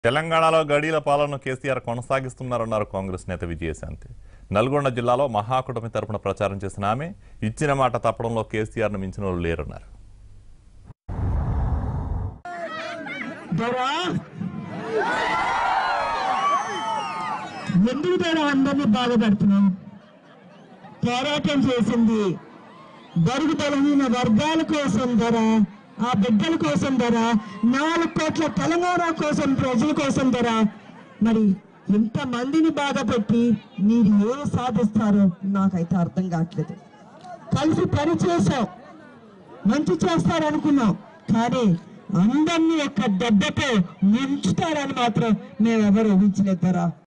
తెలంగాణలో గడీల పాలనను కేసీఆర్ కొనసాగిస్తున్నారన్నారు కాంగ్రెస్ నేత విజయశాంతి నల్గొండ జిల్లాలో మహాకూటమి తరపున ప్రచారం చేసిన ఆమె ఇచ్చిన మాట తప్పడంలో కేసీఆర్ను మించిన వాళ్ళు లేరన్నారు దొరా ఎందుకు దొరా అందరినీ బాధపడుతున్నాం పోరాటం చేసింది బరుగు బలహీన వర్గాల కోసం ధర ఆ బిడ్డల కోసం ధర నాలుగు కోట్ల తెలంగాణ కోసం ప్రజల కోసం ధర మరి ఇంత మందిని బాధ పెట్టి మీరు ఏం సాధిస్తారో నాకైతే అర్థం కావట్లేదు కలిసి పని చేశాం మంచి చేస్తారనుకున్నాం కానీ అందరినీ యొక్క దెబ్బతో ముంచుతారని మాత్రం మేము ఎవరు ఊహించలేదరా